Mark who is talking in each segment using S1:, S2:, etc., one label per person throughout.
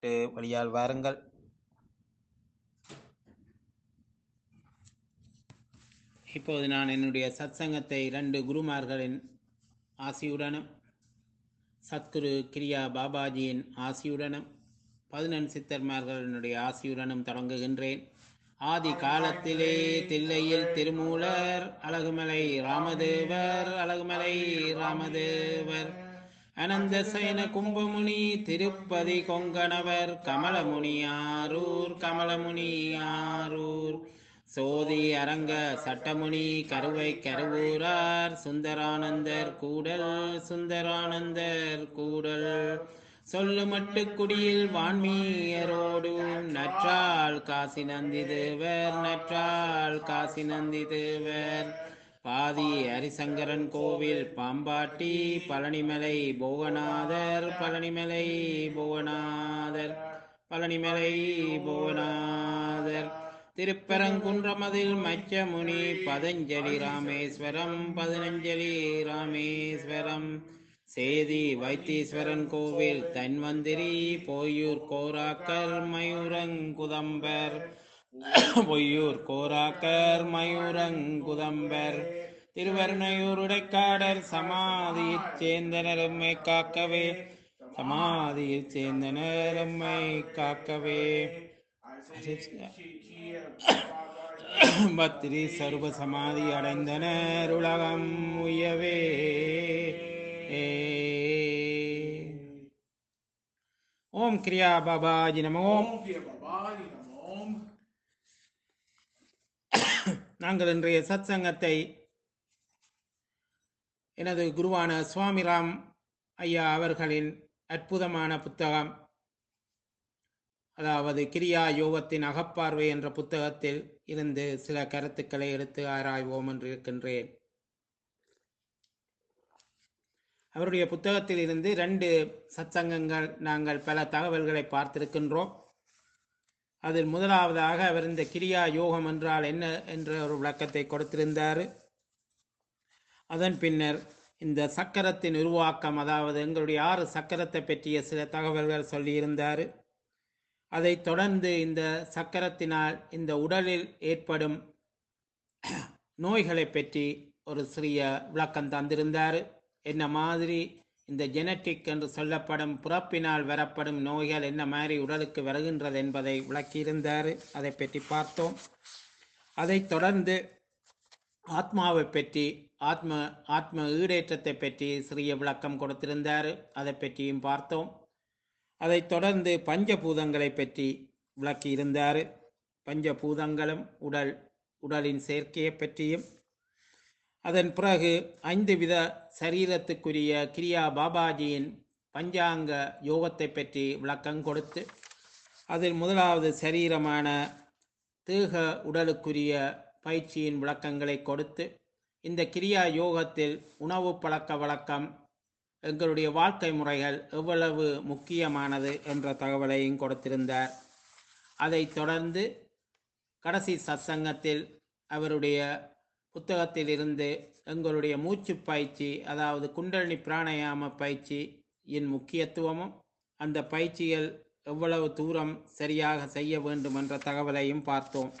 S1: விட்டு வழியால் வாருங்கள் இப்போது நான் என்னுடைய சத்சங்கத்தை இரண்டு குருமார்களின் ஆசியுடனும் சத்குரு கிரியா பாபாஜியின் ஆசியுடனும் பதினெண் சித்தர்மார்களினுடைய ஆசியுடனும் தொடங்குகின்றேன் ஆதி காலத்திலே தில்லையில் திருமூலர் அழகுமலை ராமதேவர் அழகுமலை ராமதேவர் அனந்த சயன கும்பமுனி திருப்பதி கொங்கணவர் கமலமுனியாரூர் கமலமுனியாரூர் சோதி அரங்க சட்டமுனி கருவை கருவூரார் சுந்தரானந்தர் கூடல் சுந்தரானந்தர் கூடல் சொல்லுமட்டு குடியில் வான்மீயரோடு நற்றாள் காசி நந்தி தேவர் நற்றாள் காசி நந்தி தேவர் பாதி ஹரிசங்கரன் கோவில் பாம்பாட்டி பழனிமலை போகநாதர் பழனிமலை போகநாதர் பழனிமலை போகநாதர் திருப்பரங்குன்றமதில் மச்சமுனி பதஞ்சலி ராமேஸ்வரம் பதஞ்சலி ராமேஸ்வரம் சேதி வைத்தீஸ்வரன் கோவில் தன்வந்திரி பொய்யூர் கோராக்கர் மயூரங்குதம்பர் பொய்யூர் கோராக்கர் மயூரங்குதம்பர் திருவருணையூர் உடைக்காடர் சமாதியில் சேர்ந்தனர் எம்மை காக்கவே சமாதியில் சேர்ந்தனர் எம்மை காக்கவே பத்திரி சர்வ சமாதி அடைந்தனர் உலகம் உயவே ஓம் கிரியா பாபாஜி நமோ
S2: ஓம் பிரிய பவானி நமோம்
S1: நாங்கள் இன்றைய சத்சங்கத்தை எனது குருவான சுவாமிராம் ஐயா அவர்களின் அற்புதமான புத்தகம் அதாவது கிரியா யோகத்தின் அகப்பார்வை என்ற புத்தகத்தில் இருந்து சில கருத்துக்களை எடுத்து ஆராய்வோம் என்று இருக்கின்றேன் அவருடைய புத்தகத்தில் இருந்து ரெண்டு சத்சங்கங்கள் நாங்கள் பல தகவல்களை பார்த்திருக்கின்றோம் அதில் முதலாவதாக அவர் இந்த கிரியா யோகம் என்றால் என்ன என்ற ஒரு விளக்கத்தை கொடுத்திருந்தார் அதன் பின்னர் இந்த சக்கரத்தின் உருவாக்கம் அதாவது எங்களுடைய ஆறு சக்கரத்தை பற்றிய சில தகவல்கள் சொல்லியிருந்தார் அதைத் தொடர்ந்து இந்த சக்கரத்தினால் இந்த உடலில் ஏற்படும் நோய்களை பற்றி ஒரு சிறிய விளக்கம் தந்திருந்தார் என்ன மாதிரி இந்த ஜெனட்டிக் என்று சொல்லப்படும் பிறப்பினால் வரப்படும் நோய்கள் என்ன மாதிரி உடலுக்கு வருகின்றது என்பதை விளக்கியிருந்தார் அதை பற்றி பார்த்தோம் அதைத் தொடர்ந்து ஆத்மாவை பற்றி ஆத்ம ஆத்ம ஈடேற்றத்தை பற்றி சிறிய விளக்கம் கொடுத்திருந்தார் அதை பற்றியும் பார்த்தோம் அதைத் தொடர்ந்து பஞ்சபூதங்களை பற்றி விளக்கியிருந்தார் பஞ்சபூதங்களும் உடல் உடலின் சேர்க்கையை பற்றியும் அதன் பிறகு ஐந்து வித சரீரத்துக்குரிய கிரியா பாபாஜியின் பஞ்சாங்க யோகத்தை பற்றி விளக்கம் கொடுத்து அதில் முதலாவது சரீரமான தேக உடலுக்குரிய பயிற்சியின் விளக்கங்களை கொடுத்து இந்த கிரியா யோகத்தில் உணவு பழக்க வழக்கம் எங்களுடைய வாழ்க்கை முறைகள் எவ்வளவு முக்கியமானது என்ற தகவலையும் கொடுத்திருந்தார் அதைத் தொடர்ந்து கடைசி சத்சங்கத்தில் அவருடைய புத்தகத்தில் இருந்து எங்களுடைய மூச்சு பயிற்சி அதாவது குண்டலினி பிராணாயாம பயிற்சியின் முக்கியத்துவமும் அந்த பயிற்சிகள் எவ்வளவு தூரம் சரியாக செய்ய வேண்டும் என்ற தகவலையும் பார்த்தோம்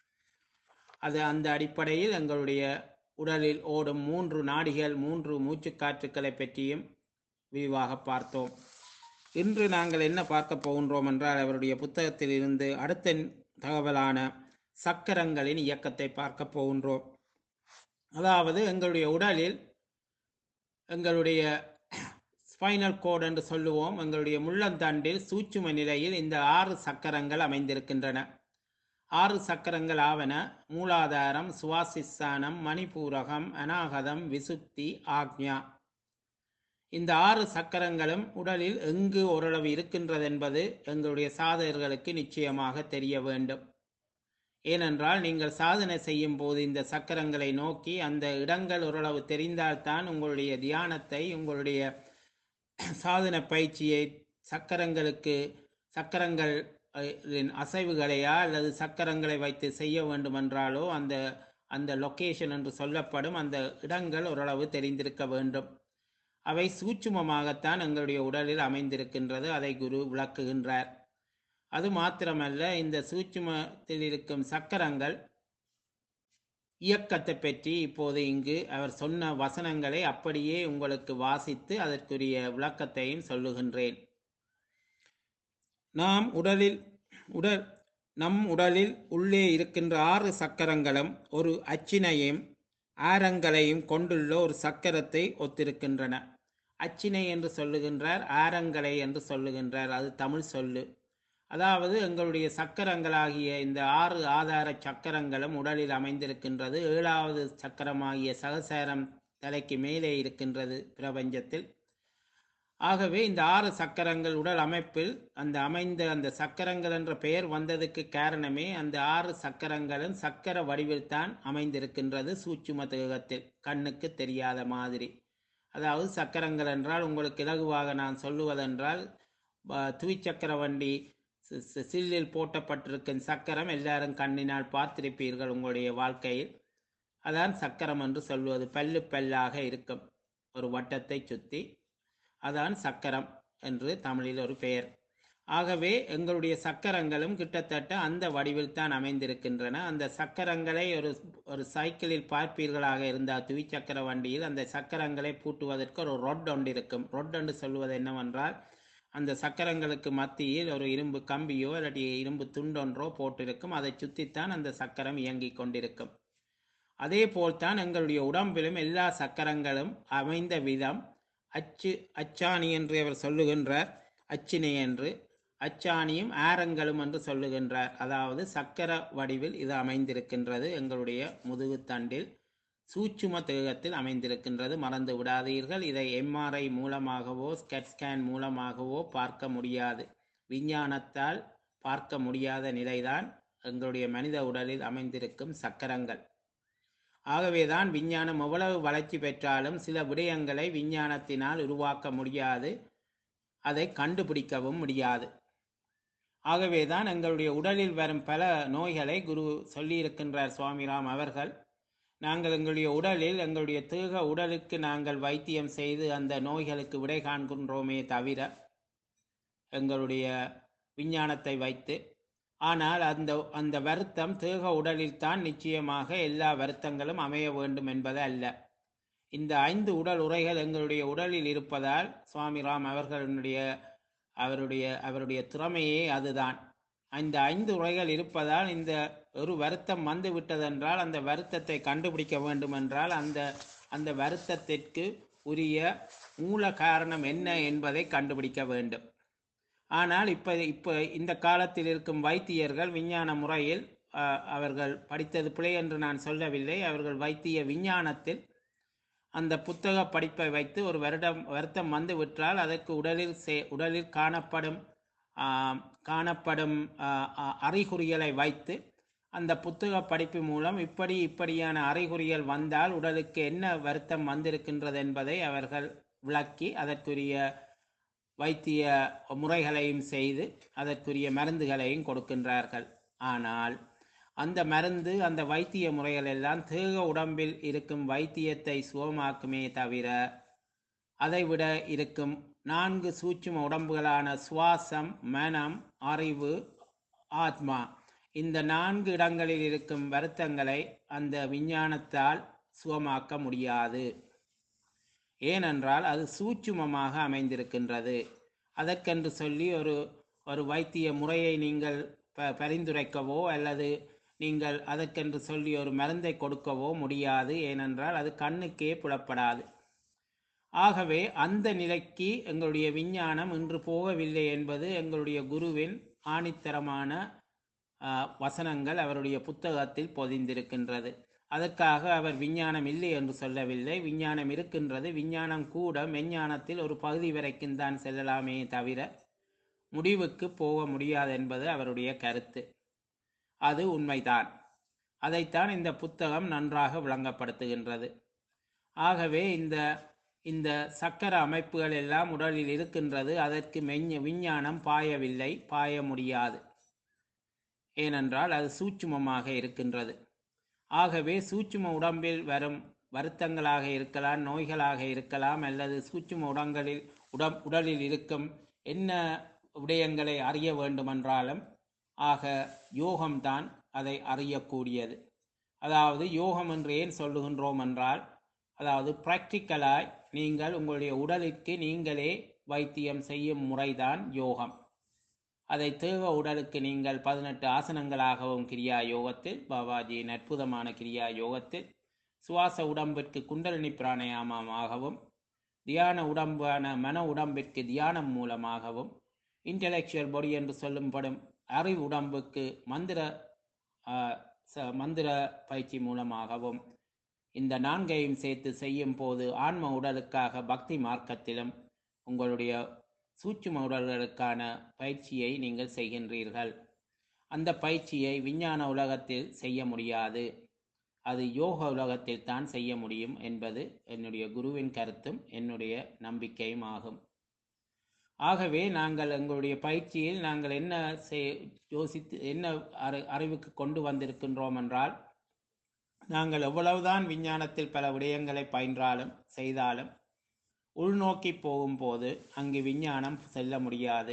S1: அது அந்த அடிப்படையில் எங்களுடைய உடலில் ஓடும் மூன்று நாடிகள் மூன்று மூச்சுக்காற்றுக்களை பற்றியும் விரிவாக பார்த்தோம் இன்று நாங்கள் என்ன பார்க்க போகின்றோம் என்றால் அவருடைய புத்தகத்தில் இருந்து அடுத்த தகவலான சக்கரங்களின் இயக்கத்தை பார்க்க போகின்றோம் அதாவது எங்களுடைய உடலில் எங்களுடைய ஸ்பைனல் கோட் என்று சொல்லுவோம் எங்களுடைய முள்ளந்தண்டில் சூட்சும நிலையில் இந்த ஆறு சக்கரங்கள் அமைந்திருக்கின்றன ஆறு சக்கரங்கள் ஆவன மூலாதாரம் சுவாசிஸ்தானம் மணிபூரகம் அநாகதம் விசுப்தி ஆக்ஞா இந்த ஆறு சக்கரங்களும் உடலில் எங்கு ஓரளவு இருக்கின்றது என்பது எங்களுடைய சாதகர்களுக்கு நிச்சயமாக தெரிய வேண்டும் ஏனென்றால் நீங்கள் சாதனை செய்யும் போது இந்த சக்கரங்களை நோக்கி அந்த இடங்கள் ஓரளவு தெரிந்தால்தான் உங்களுடைய தியானத்தை உங்களுடைய சாதன பயிற்சியை சக்கரங்களுக்கு சக்கரங்கள் அஹ், அசைவுகளையா அல்லது சக்கரங்களை வைத்து செய்ய வேண்டுமென்றாலோ அந்த அந்த லொகேஷன் என்று சொல்லப்படும் அந்த இடங்கள் ஓரளவு தெரிந்திருக்க வேண்டும் அவை சூட்சுமமாகத்தான் எங்களுடைய உடலில் அமைந்திருக்கின்றது அதை குரு விளக்குகின்றார் அது மாத்திரமல்ல இந்த சூட்சுமத்தில் இருக்கும் சக்கரங்கள் இயக்கத்தை பற்றி இப்போது இங்கு அவர் சொன்ன வசனங்களை அப்படியே உங்களுக்கு வாசித்து அதற்குரிய விளக்கத்தையும் சொல்லுகின்றேன் நாம் உடலில் உடல் நம் உடலில் உள்ளே இருக்கின்ற ஆறு சக்கரங்களும் ஒரு அச்சினையும் ஆரங்களையும் கொண்டுள்ள ஒரு சக்கரத்தை ஒத்திருக்கின்றன அச்சினை என்று சொல்லுகின்றார் ஆரங்களை என்று சொல்லுகின்றார் அது தமிழ் சொல்லு அதாவது எங்களுடைய சக்கரங்களாகிய இந்த ஆறு ஆதார சக்கரங்களும் உடலில் அமைந்திருக்கின்றது ஏழாவது சக்கரமாகிய சகசாரம் தலைக்கு மேலே இருக்கின்றது பிரபஞ்சத்தில் ஆகவே இந்த ஆறு சக்கரங்கள் உடல் அமைப்பில் அந்த அமைந்த அந்த சக்கரங்கள் என்ற பெயர் வந்ததுக்கு காரணமே அந்த ஆறு சக்கரங்களும் சக்கர வடிவில் தான் அமைந்திருக்கின்றது சூட்சும தேகத்தில் கண்ணுக்கு தெரியாத மாதிரி அதாவது சக்கரங்கள் என்றால் உங்களுக்கு இலகுவாக நான் சொல்லுவதென்றால் ப- துவிச்சக்கர வண்டி சி- சி- சில்லில் போட்டப்பட்டிருக்கும் சக்கரம் எல்லாரும் கண்ணினால் பார்த்திருப்பீர்கள் உங்களுடைய வாழ்க்கையில் அதான் சக்கரம் என்று சொல்வது பல்லு பல்லாக இருக்கும் ஒரு வட்டத்தை சுத்தி அதான் சக்கரம் என்று தமிழில் ஒரு பெயர் ஆகவே எங்களுடைய சக்கரங்களும் கிட்டத்தட்ட அந்த வடிவில் தான் அமைந்திருக்கின்றன அந்த சக்கரங்களை ஒரு ஒரு சைக்கிளில் பார்ப்பீர்களாக இருந்தால் துவிச்சக்கர வண்டியில் அந்த சக்கரங்களை பூட்டுவதற்கு ஒரு ரொட் ஒன்று இருக்கும் ரொட் என்று சொல்வது என்னவென்றால் அந்த சக்கரங்களுக்கு மத்தியில் ஒரு இரும்பு கம்பியோ இல்லாட்டி இரும்பு துண்டொன்றோ போட்டிருக்கும் அதை சுற்றித்தான் அந்த சக்கரம் இயங்கிக் கொண்டிருக்கும் அதே போல்தான் எங்களுடைய உடம்பிலும் எல்லா சக்கரங்களும் அமைந்த விதம் அச்சு அச்சாணி என்று அவர் சொல்லுகின்றார் அச்சினை என்று அச்சாணியும் ஆரங்களும் என்று சொல்லுகின்றார் அதாவது சக்கர வடிவில் இது அமைந்திருக்கின்றது எங்களுடைய முதுகுத்தண்டில் சூட்சும தேகத்தில் அமைந்திருக்கின்றது மறந்து விடாதீர்கள் இதை எம்ஆர்ஐ மூலமாகவோ ஸ்கேட் ஸ்கேன் மூலமாகவோ பார்க்க முடியாது விஞ்ஞானத்தால் பார்க்க முடியாத நிலைதான் எங்களுடைய மனித உடலில் அமைந்திருக்கும் சக்கரங்கள் ஆகவேதான் விஞ்ஞானம் எவ்வளவு வளர்ச்சி பெற்றாலும் சில விடயங்களை விஞ்ஞானத்தினால் உருவாக்க முடியாது அதை கண்டுபிடிக்கவும் முடியாது ஆகவேதான் எங்களுடைய உடலில் வரும் பல நோய்களை குரு சொல்லியிருக்கின்றார் சுவாமிராம் அவர்கள் நாங்கள் எங்களுடைய உடலில் எங்களுடைய தேக உடலுக்கு நாங்கள் வைத்தியம் செய்து அந்த நோய்களுக்கு விடை காண்கின்றோமே தவிர எங்களுடைய விஞ்ஞானத்தை வைத்து ஆனால் அந்த அந்த வருத்தம் தேக உடலில் தான் நிச்சயமாக எல்லா வருத்தங்களும் அமைய வேண்டும் என்பது அல்ல இந்த ஐந்து உடல் உரைகள் எங்களுடைய உடலில் இருப்பதால் சுவாமி ராம் அவர்களுடைய அவருடைய அவருடைய திறமையே அதுதான் இந்த ஐந்து உரைகள் இருப்பதால் இந்த ஒரு வருத்தம் வந்து விட்டதென்றால் அந்த வருத்தத்தை கண்டுபிடிக்க வேண்டும் என்றால் அந்த அந்த வருத்தத்திற்கு உரிய மூல காரணம் என்ன என்பதை கண்டுபிடிக்க வேண்டும் ஆனால் இப்ப இப்ப இந்த காலத்தில் இருக்கும் வைத்தியர்கள் விஞ்ஞான முறையில் அஹ், அவர்கள் படித்தது பிழை என்று நான் சொல்லவில்லை அவர்கள் வைத்திய விஞ்ஞானத்தில் அந்த புத்தக படிப்பை வைத்து ஒரு வருடம் வருத்தம் வந்து விட்டால் அதற்கு உடலில் சே- உடலில் காணப்படும் ஆம், காணப்படும் ஆ, ஆ, அறிகுறிகளை வைத்து அந்த புத்தக படிப்பு மூலம் இப்படி இப்படியான அறிகுறிகள் வந்தால் உடலுக்கு என்ன வருத்தம் வந்திருக்கின்றது என்பதை அவர்கள் விளக்கி அதற்குரிய வைத்திய முறைகளையும் செய்து அதற்குரிய மருந்துகளையும் கொடுக்கின்றார்கள் ஆனால் அந்த மருந்து அந்த வைத்திய முறைகள் எல்லாம் தேக உடம்பில் இருக்கும் வைத்தியத்தை சுகமாக்குமே தவிர அதைவிட இருக்கும் நான்கு சூட்சும உடம்புகளான சுவாசம் மனம் அறிவு ஆத்மா இந்த நான்கு இடங்களில் இருக்கும் வருத்தங்களை அந்த விஞ்ஞானத்தால் சுகமாக்க முடியாது ஏனென்றால் அது சூட்சுமமாக அமைந்திருக்கின்றது அதற்கென்று சொல்லி ஒரு ஒரு வைத்திய முறையை நீங்கள் ப பரிந்துரைக்கவோ அல்லது நீங்கள் அதற்கென்று சொல்லி ஒரு மருந்தை கொடுக்கவோ முடியாது ஏனென்றால் அது கண்ணுக்கே புலப்படாது ஆகவே அந்த நிலைக்கு எங்களுடைய விஞ்ஞானம் இன்று போகவில்லை என்பது எங்களுடைய குருவின் ஆணித்தரமான ஆ, வசனங்கள் அவருடைய புத்தகத்தில் பொதிந்திருக்கின்றது அதற்காக அவர் விஞ்ஞானம் இல்லை என்று சொல்லவில்லை விஞ்ஞானம் இருக்கின்றது விஞ்ஞானம் கூட மெஞ்ஞானத்தில் ஒரு பகுதி வரைக்கும் தான் செல்லலாமே தவிர முடிவுக்கு போக முடியாது என்பது அவருடைய கருத்து அது உண்மைதான் அதைத்தான் இந்த புத்தகம் நன்றாக விளங்கப்படுத்துகின்றது ஆகவே இந்த இந்த சக்கர அமைப்புகள் எல்லாம் உடலில் இருக்கின்றது அதற்கு மெஞ்ஞ விஞ்ஞானம் பாயவில்லை பாய முடியாது ஏனென்றால் அது சூட்சுமமாக இருக்கின்றது ஆகவே சூட்சும உடம்பில் வரும் வருத்தங்களாக இருக்கலாம் நோய்களாக இருக்கலாம் அல்லது சூட்சும உடங்களில் உடம் உடலில் இருக்கும் என்ன விடயங்களை அறிய வேண்டுமென்றாலும் ஆக யோகம்தான் அதை அறியக்கூடியது அதாவது யோகம் என்று ஏன் சொல்லுகின்றோம் என்றால் அதாவது பிராக்டிக்கலாய் நீங்கள் உங்களுடைய உடலிற்கு நீங்களே வைத்தியம் செய்யும் முறைதான் யோகம் அதை தேக உடலுக்கு நீங்கள் பதினெட்டு ஆசனங்களாகவும் கிரியா யோகத்தில் பாபாஜியின் அற்புதமான கிரியா யோகத்தில் சுவாச உடம்பிற்கு குண்டலினி பிராணாயாமமாகவும் தியான உடம்பான மன உடம்பிற்கு தியானம் மூலமாகவும் இன்டலெக்சுவல் பாடி என்று சொல்லும்படும் அறிவு உடம்புக்கு மந்திர ஆ, ச- மந்திர பயிற்சி மூலமாகவும் இந்த நான்கையும் சேர்த்து செய்யும் போது ஆன்ம உடலுக்காக பக்தி மார்க்கத்திலும் உங்களுடைய சூட்சும உடல்களுக்கான பயிற்சியை நீங்கள் செய்கின்றீர்கள் அந்த பயிற்சியை விஞ்ஞான உலகத்தில் செய்ய முடியாது அது யோக உலகத்தில் தான் செய்ய முடியும் என்பது என்னுடைய குருவின் கருத்தும் என்னுடைய நம்பிக்கையும் ஆகும் ஆகவே நாங்கள் எங்களுடைய பயிற்சியில் நாங்கள் என்ன செய் யோசித்து என்ன அறி அறிவுக்கு கொண்டு வந்திருக்கின்றோம் என்றால் நாங்கள் எவ்வளவுதான் விஞ்ஞானத்தில் பல விடயங்களை பயின்றாலும் செய்தாலும் உள்நோக்கி போகும்போது அங்கு விஞ்ஞானம் செல்ல முடியாது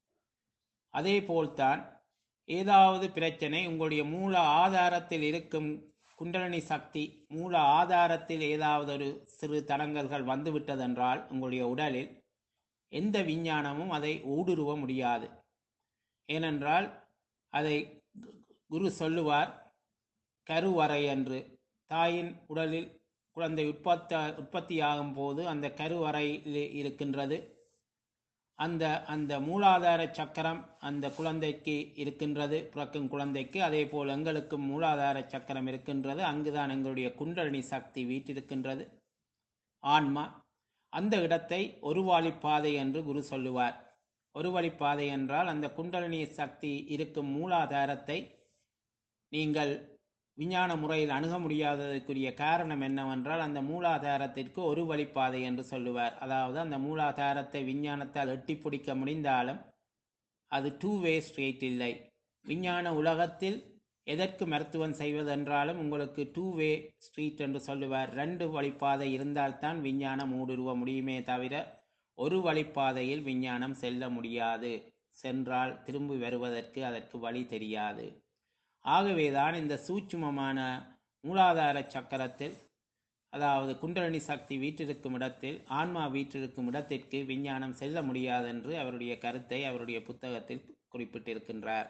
S1: அதே போல்தான் ஏதாவது பிரச்சனை உங்களுடைய மூல ஆதாரத்தில் இருக்கும் குண்டலினி சக்தி மூல ஆதாரத்தில் ஏதாவது ஒரு சிறு தடங்கல்கள் வந்துவிட்டதென்றால் உங்களுடைய உடலில் எந்த விஞ்ஞானமும் அதை ஊடுருவ முடியாது ஏனென்றால் அதை கு- குரு சொல்லுவார் கருவறை என்று தாயின் உடலில் குழந்தை உற்பத்த உற்பத்தியாகும் போது அந்த கருவறையில் இருக்கின்றது அந்த அந்த மூலாதார சக்கரம் அந்த குழந்தைக்கு இருக்கின்றது பிறக்கும் குழந்தைக்கு அதே போல் எங்களுக்கும் மூலாதார சக்கரம் இருக்கின்றது அங்குதான் எங்களுடைய குண்டலினி சக்தி வீட்டிருக்கின்றது ஆன்மா அந்த இடத்தை ஒரு பாதை என்று குரு சொல்லுவார் ஒரு வழிப்பாதை என்றால் அந்த குண்டலினி சக்தி இருக்கும் மூலாதாரத்தை நீங்கள் விஞ்ஞான முறையில் அணுக முடியாததற்குரிய காரணம் என்னவென்றால் அந்த மூலாதாரத்திற்கு ஒரு வழிப்பாதை என்று சொல்லுவார் அதாவது அந்த மூலாதாரத்தை விஞ்ஞானத்தால் எட்டி பிடிக்க முடிந்தாலும் அது டூ வே ஸ்ட்ரெயிட் இல்லை விஞ்ஞான உலகத்தில் எதற்கு மருத்துவம் செய்வதென்றாலும் உங்களுக்கு டூ வே ஸ்ட்ரீட் என்று சொல்லுவார் ரெண்டு வழிப்பாதை இருந்தால்தான் விஞ்ஞானம் ஊடுருவ முடியுமே தவிர ஒரு வழிப்பாதையில் விஞ்ஞானம் செல்ல முடியாது சென்றால் திரும்பி வருவதற்கு அதற்கு வழி தெரியாது ஆகவேதான் இந்த சூட்சுமமான மூலாதார சக்கரத்தில் அதாவது குண்டலினி சக்தி வீற்றிருக்கும் இடத்தில் ஆன்மா வீற்றிருக்கும் இடத்திற்கு விஞ்ஞானம் செல்ல முடியாது என்று அவருடைய கருத்தை அவருடைய புத்தகத்தில் குறிப்பிட்டிருக்கின்றார்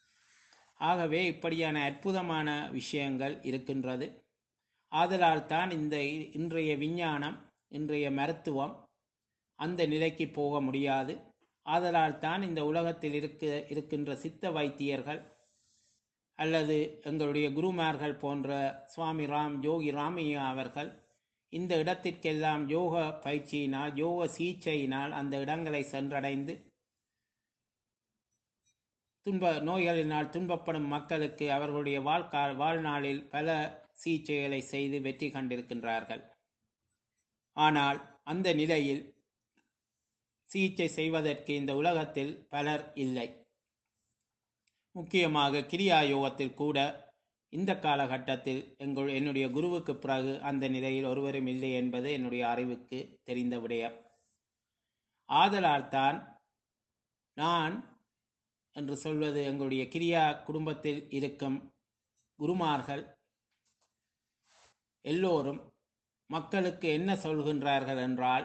S1: ஆகவே இப்படியான அற்புதமான விஷயங்கள் இருக்கின்றது ஆதலால் தான் இந்த இ- இன்றைய விஞ்ஞானம் இன்றைய மருத்துவம் அந்த நிலைக்கு போக முடியாது ஆதலால் தான் இந்த உலகத்தில் இருக்க இருக்கின்ற சித்த வைத்தியர்கள் அல்லது எங்களுடைய குருமார்கள் போன்ற சுவாமி ராம் யோகி ராமையா அவர்கள் இந்த இடத்திற்கெல்லாம் யோக பயிற்சியினால் யோக சிகிச்சையினால் அந்த இடங்களை சென்றடைந்து துன்ப நோய்களினால் துன்பப்படும் மக்களுக்கு அவர்களுடைய வாழ்க்கா வாழ்நாளில் பல சிகிச்சைகளை செய்து வெற்றி கண்டிருக்கின்றார்கள் ஆனால் அந்த நிலையில் சிகிச்சை செய்வதற்கு இந்த உலகத்தில் பலர் இல்லை முக்கியமாக கிரியா யோகத்தில் கூட இந்த காலகட்டத்தில் எங்கள் என்னுடைய குருவுக்கு பிறகு அந்த நிலையில் ஒருவரும் இல்லை என்பது என்னுடைய அறிவுக்கு தெரிந்த விடயம் ஆதலால் தான் நான் என்று சொல்வது எங்களுடைய கிரியா குடும்பத்தில் இருக்கும் குருமார்கள் எல்லோரும் மக்களுக்கு என்ன சொல்கின்றார்கள் என்றால்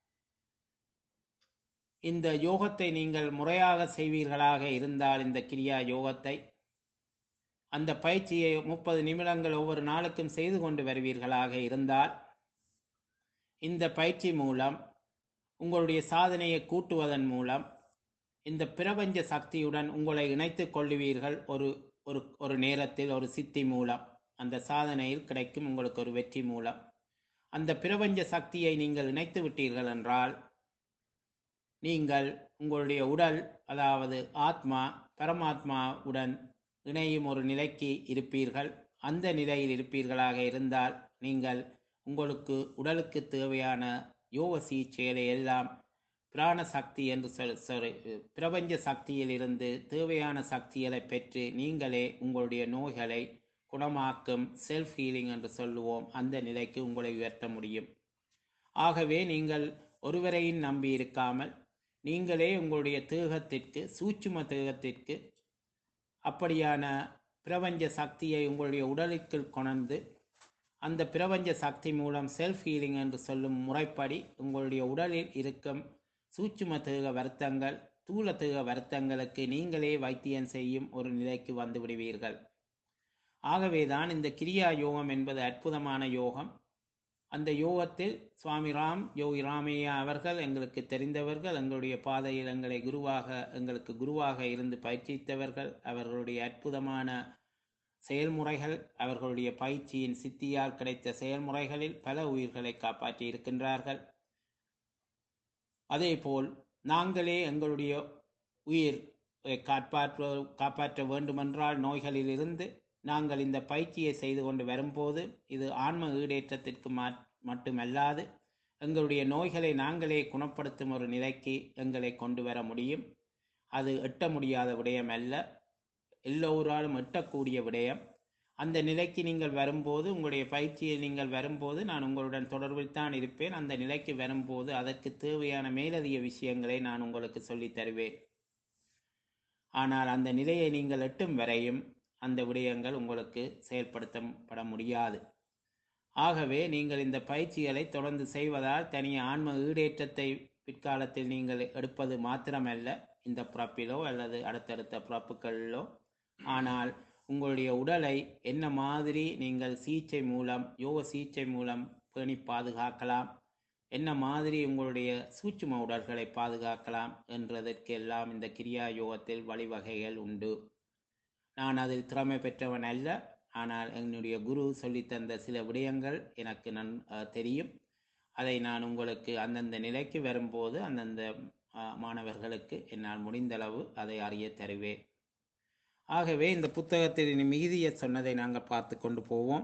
S1: இந்த யோகத்தை நீங்கள் முறையாக செய்வீர்களாக இருந்தால் இந்த கிரியா யோகத்தை அந்த பயிற்சியை முப்பது நிமிடங்கள் ஒவ்வொரு நாளுக்கும் செய்து கொண்டு வருவீர்களாக இருந்தால் இந்த பயிற்சி மூலம் உங்களுடைய சாதனையை கூட்டுவதன் மூலம் இந்த பிரபஞ்ச சக்தியுடன் உங்களை இணைத்துக் கொள்ளுவீர்கள் ஒரு ஒரு ஒரு நேரத்தில் ஒரு சித்தி மூலம் அந்த சாதனையில் கிடைக்கும் உங்களுக்கு ஒரு வெற்றி மூலம் அந்த பிரபஞ்ச சக்தியை நீங்கள் இணைத்து விட்டீர்கள் என்றால் நீங்கள் உங்களுடைய உடல் அதாவது ஆத்மா பரமாத்மாவுடன் இணையும் ஒரு நிலைக்கு இருப்பீர்கள் அந்த நிலையில் இருப்பீர்களாக இருந்தால் நீங்கள் உங்களுக்கு உடலுக்கு தேவையான யோக சிகிச்சைகளை எல்லாம் பிராண சக்தி என்று சொல் sorry, பிரபஞ்ச சக்தியில் இருந்து தேவையான சக்திகளை பெற்று நீங்களே உங்களுடைய நோய்களை குணமாக்கும் செல்ஃப் ஹீலிங் என்று சொல்லுவோம் அந்த நிலைக்கு உங்களை உயர்த்த முடியும் ஆகவே நீங்கள் ஒருவரையும் நம்பி இருக்காமல் நீங்களே உங்களுடைய தேகத்திற்கு சூட்சும தேகத்திற்கு அப்படியான பிரபஞ்ச சக்தியை உங்களுடைய உடலுக்குள் கொணர்ந்து அந்த பிரபஞ்ச சக்தி மூலம் செல்ஃப் ஹீலிங் என்று சொல்லும் முறைப்படி உங்களுடைய உடலில் இருக்கும் சூட்சும தேக வருத்தங்கள் தூல தேக வருத்தங்களுக்கு நீங்களே வைத்தியம் செய்யும் ஒரு நிலைக்கு வந்து விடுவீர்கள் ஆகவேதான் இந்த கிரியா யோகம் என்பது அற்புதமான யோகம் அந்த யோகத்தில் சுவாமி ராம் யோகி ராமையா அவர்கள் எங்களுக்கு தெரிந்தவர்கள் எங்களுடைய பாதையில் எங்களை குருவாக எங்களுக்கு குருவாக இருந்து பயிற்சித்தவர்கள் அவர்களுடைய அற்புதமான செயல்முறைகள் அவர்களுடைய பயிற்சியின் சித்தியால் கிடைத்த செயல்முறைகளில் பல உயிர்களை காப்பாற்றி இருக்கின்றார்கள் அதேபோல் நாங்களே எங்களுடைய உயிர் காப்பாற்ற காப்பாற்ற வேண்டுமென்றால் நோய்களிலிருந்து நாங்கள் இந்த பயிற்சியை செய்து கொண்டு வரும்போது இது ஆன்ம ஈடேற்றத்திற்கு மட்டுமல்லாது எங்களுடைய நோய்களை நாங்களே குணப்படுத்தும் ஒரு நிலைக்கு எங்களை கொண்டு வர முடியும் அது எட்ட முடியாத விடயம் அல்ல எல்லோராலும் எட்டக்கூடிய விடயம் அந்த நிலைக்கு நீங்கள் வரும்போது உங்களுடைய பயிற்சியை நீங்கள் வரும்போது நான் உங்களுடன் தொடர்பில் தான் இருப்பேன் அந்த நிலைக்கு வரும்போது அதற்கு தேவையான மேலதிக விஷயங்களை நான் உங்களுக்கு சொல்லித் தருவேன் ஆனால் அந்த நிலையை நீங்கள் எட்டும் வரையும் அந்த விடயங்கள் உங்களுக்கு செயல்படுத்தப்பட முடியாது ஆகவே நீங்கள் இந்த பயிற்சிகளை தொடர்ந்து செய்வதால் தனிய ஆன்ம ஈடேற்றத்தை பிற்காலத்தில் நீங்கள் எடுப்பது மாத்திரமல்ல இந்த பிறப்பிலோ அல்லது அடுத்தடுத்த பிறப்புகளிலோ ஆனால் உங்களுடைய உடலை என்ன மாதிரி நீங்கள் சிகிச்சை மூலம் யோக சிகிச்சை மூலம் பேணி பாதுகாக்கலாம் என்ன மாதிரி உங்களுடைய சூட்சும உடல்களை பாதுகாக்கலாம் என்றதற்கு எல்லாம் இந்த கிரியா யோகத்தில் வழிவகைகள் உண்டு நான் அதில் திறமை பெற்றவன் அல்ல ஆனால் என்னுடைய குரு சொல்லித்தந்த சில விடயங்கள் எனக்கு நன் தெரியும் அதை நான் உங்களுக்கு அந்தந்த நிலைக்கு வரும்போது அந்தந்த மாணவர்களுக்கு என்னால் முடிந்தளவு அதை அறிய தருவேன் ஆகவே இந்த புத்தகத்தில் மிகுதியை சொன்னதை நாங்கள் பார்த்து கொண்டு போவோம்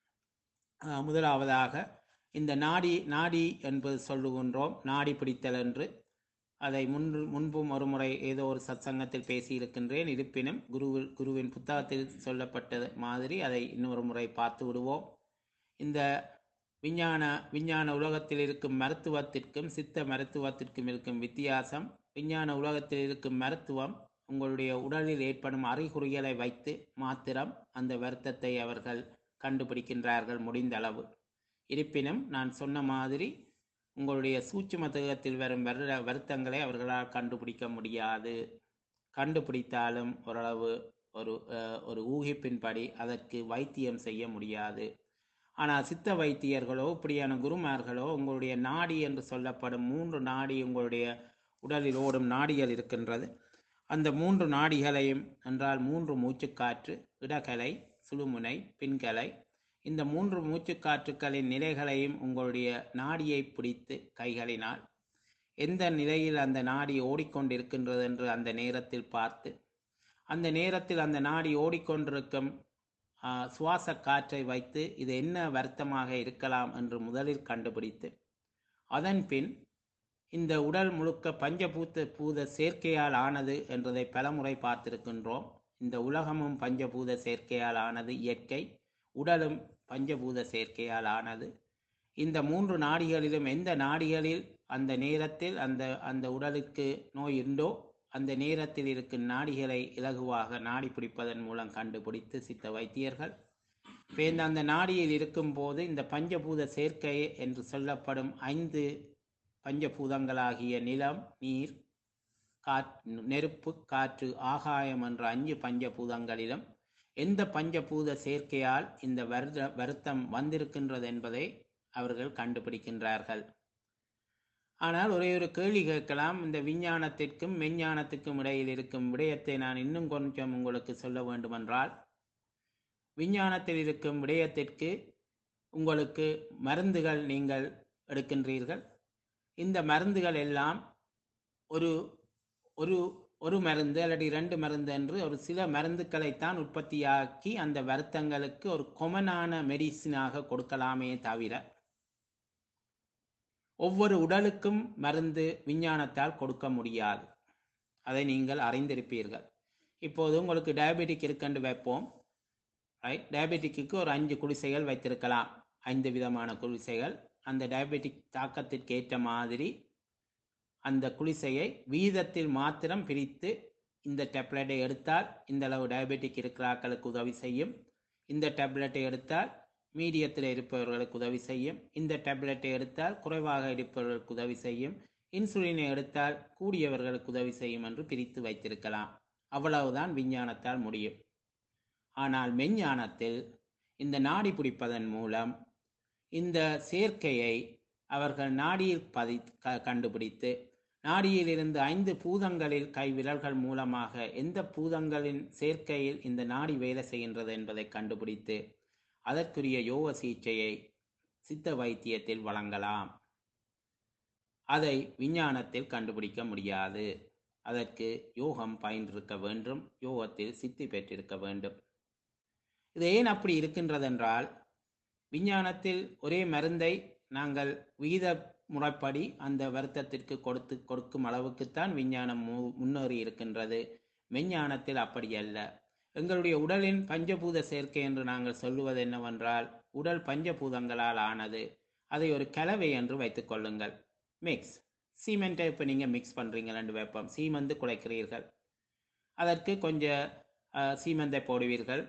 S1: முதலாவதாக இந்த நாடி நாடி என்பது சொல்லுகின்றோம் நாடி பிடித்தல் என்று அதை முன் முன்பும் ஒரு முறை ஏதோ ஒரு சத்சங்கத்தில் பேசியிருக்கின்றேன் இருப்பினும் குருவில் குருவின் புத்தகத்தில் சொல்லப்பட்ட மாதிரி அதை இன்னொரு முறை பார்த்து விடுவோம் இந்த விஞ்ஞான விஞ்ஞான உலகத்தில் இருக்கும் மருத்துவத்திற்கும் சித்த மருத்துவத்திற்கும் இருக்கும் வித்தியாசம் விஞ்ஞான உலகத்தில் இருக்கும் மருத்துவம் உங்களுடைய உடலில் ஏற்படும் அறிகுறிகளை வைத்து மாத்திரம் அந்த வருத்தத்தை அவர்கள் கண்டுபிடிக்கின்றார்கள் முடிந்த அளவு இருப்பினும் நான் சொன்ன மாதிரி உங்களுடைய சூட்சும தேகத்தில் வரும் வருட வருத்தங்களை அவர்களால் கண்டுபிடிக்க முடியாது கண்டுபிடித்தாலும் ஓரளவு ஒரு ஒரு ஊகிப்பின்படி அதற்கு வைத்தியம் செய்ய முடியாது ஆனால் சித்த வைத்தியர்களோ இப்படியான குருமார்களோ உங்களுடைய நாடி என்று சொல்லப்படும் மூன்று நாடி உங்களுடைய உடலில் ஓடும் நாடிகள் இருக்கின்றது அந்த மூன்று நாடிகளையும் என்றால் மூன்று மூச்சுக்காற்று இடகலை சுழுமுனை பின்கலை இந்த மூன்று மூச்சுக்காற்றுக்களின் நிலைகளையும் உங்களுடைய நாடியை பிடித்து கைகளினால் எந்த நிலையில் அந்த நாடி ஓடிக்கொண்டிருக்கின்றது என்று அந்த நேரத்தில் பார்த்து அந்த நேரத்தில் அந்த நாடி ஓடிக்கொண்டிருக்கும் சுவாச காற்றை வைத்து இது என்ன வருத்தமாக இருக்கலாம் என்று முதலில் கண்டுபிடித்து அதன் பின் இந்த உடல் முழுக்க பஞ்சபூத்த பூத சேர்க்கையால் ஆனது என்றதை பலமுறை பார்த்திருக்கின்றோம் இந்த உலகமும் பஞ்சபூத சேர்க்கையால் ஆனது இயற்கை உடலும் பஞ்சபூத சேர்க்கையால் ஆனது இந்த மூன்று நாடிகளிலும் எந்த நாடிகளில் அந்த நேரத்தில் அந்த அந்த உடலுக்கு நோய் உண்டோ அந்த நேரத்தில் இருக்கும் நாடிகளை இலகுவாக நாடி பிடிப்பதன் மூலம் கண்டுபிடித்து சித்த வைத்தியர்கள் பேர்ந்த அந்த நாடியில் இருக்கும்போது இந்த பஞ்சபூத சேர்க்கை என்று சொல்லப்படும் ஐந்து பஞ்சபூதங்களாகிய நிலம் நீர் காற் நெருப்பு காற்று ஆகாயம் என்ற அஞ்சு பஞ்சபூதங்களிலும் எந்த பஞ்சபூத சேர்க்கையால் இந்த வருட வருத்தம் வந்திருக்கின்றது என்பதை அவர்கள் கண்டுபிடிக்கின்றார்கள் ஆனால் ஒரே ஒரு கேள்வி கேட்கலாம் இந்த விஞ்ஞானத்திற்கும் மெஞ்ஞானத்துக்கும் இடையில் இருக்கும் விடயத்தை நான் இன்னும் கொஞ்சம் உங்களுக்கு சொல்ல வேண்டுமென்றால் விஞ்ஞானத்தில் இருக்கும் விடயத்திற்கு உங்களுக்கு மருந்துகள் நீங்கள் எடுக்கின்றீர்கள் இந்த மருந்துகள் எல்லாம் ஒரு ஒரு ஒரு மருந்து அல்லது இரண்டு மருந்து என்று ஒரு சில மருந்துக்களைத்தான் உற்பத்தியாக்கி அந்த வருத்தங்களுக்கு ஒரு கொமனான மெடிசினாக கொடுக்கலாமே தவிர ஒவ்வொரு உடலுக்கும் மருந்து விஞ்ஞானத்தால் கொடுக்க முடியாது அதை நீங்கள் அறிந்திருப்பீர்கள் இப்போது உங்களுக்கு டயபெட்டிக் இருக்குன்னு வைப்போம் ரைட் டயபெட்டிக்கு ஒரு அஞ்சு குடிசைகள் வைத்திருக்கலாம் ஐந்து விதமான குடிசைகள் அந்த டயபெட்டிக் தாக்கத்திற்கு ஏற்ற மாதிரி அந்த குளிசையை வீதத்தில் மாத்திரம் பிரித்து இந்த டேப்லெட்டை எடுத்தால் இந்த அளவு டயபெட்டிக் இருக்கிற ஆட்களுக்கு உதவி செய்யும் இந்த டேப்லெட்டை எடுத்தால் மீடியத்தில் இருப்பவர்களுக்கு உதவி செய்யும் இந்த டேப்லெட்டை எடுத்தால் குறைவாக இருப்பவர்களுக்கு உதவி செய்யும் இன்சுலினை எடுத்தால் கூடியவர்களுக்கு உதவி செய்யும் என்று பிரித்து வைத்திருக்கலாம் அவ்வளவுதான் விஞ்ஞானத்தால் முடியும் ஆனால் மெஞ்ஞானத்தில் இந்த நாடி பிடிப்பதன் மூலம் இந்த சேர்க்கையை அவர்கள் நாடியில் பதி க- கண்டுபிடித்து நாடியில் இருந்து ஐந்து பூதங்களில் கை விரல்கள் மூலமாக எந்த பூதங்களின் சேர்க்கையில் இந்த நாடி வேலை செய்கின்றது என்பதை கண்டுபிடித்து அதற்குரிய யோக சிகிச்சையை சித்த வைத்தியத்தில் வழங்கலாம் அதை விஞ்ஞானத்தில் கண்டுபிடிக்க முடியாது அதற்கு யோகம் பயின்றிருக்க வேண்டும் யோகத்தில் சித்தி பெற்றிருக்க வேண்டும் இது ஏன் அப்படி இருக்கின்றதென்றால் விஞ்ஞானத்தில் ஒரே மருந்தை நாங்கள் விகித முறைப்படி அந்த வருத்தத்திற்கு கொடுத்து கொடுக்கும் அளவுக்குத்தான் விஞ்ஞானம் மு- முன்னேறி இருக்கின்றது மெஞ்ஞானத்தில் அப்படி அல்ல எங்களுடைய உடலின் பஞ்சபூத சேர்க்கை என்று நாங்கள் சொல்லுவது என்னவென்றால் உடல் பஞ்சபூதங்களால் ஆனது அதை ஒரு கலவை என்று வைத்துக் கொள்ளுங்கள் மிக்ஸ் சீமெண்ட்டை இப்போ நீங்கள் மிக்ஸ் பண்ணுறீங்க ரெண்டு வெப்பம் சீமெந்து குலைக்கிறீர்கள் அதற்கு கொஞ்சம் அஹ், சீமெந்தை போடுவீர்கள்